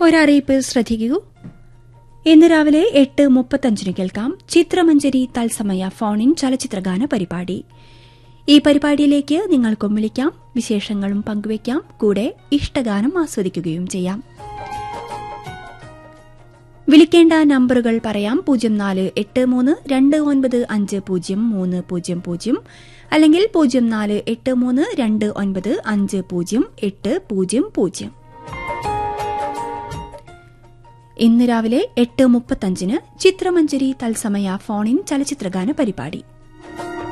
ഒരറിയിപ്പ് ശ്രദ്ധിക്കൂ ഇന്ന് രാവിലെ എട്ട് മുപ്പത്തഞ്ചിന് കേൾക്കാം ചിത്രമഞ്ജരി തത്സമയ ഫോണിൻ ചലച്ചിത്രഗാന പരിപാടി ഈ പരിപാടിയിലേക്ക് നിങ്ങൾക്കും വിളിക്കാം വിശേഷങ്ങളും പങ്കുവയ്ക്കാം കൂടെ ഇഷ്ടഗാനം ആസ്വദിക്കുകയും ചെയ്യാം വിളിക്കേണ്ട നമ്പറുകൾ പറയാം പൂജ്യം നാല് എട്ട് മൂന്ന് രണ്ട് ഒൻപത് അഞ്ച് പൂജ്യം മൂന്ന് പൂജ്യം പൂജ്യം അല്ലെങ്കിൽ പൂജ്യം നാല് എട്ട് മൂന്ന് രണ്ട് ഒൻപത് അഞ്ച് പൂജ്യം എട്ട് പൂജ്യം പൂജ്യം ഇന്ന് രാവിലെ എട്ട് മുപ്പത്തഞ്ചിന് ചിത്രമഞ്ജരി തത്സമയ ഫോണിൻ ചലച്ചിത്രഗാന പരിപാടി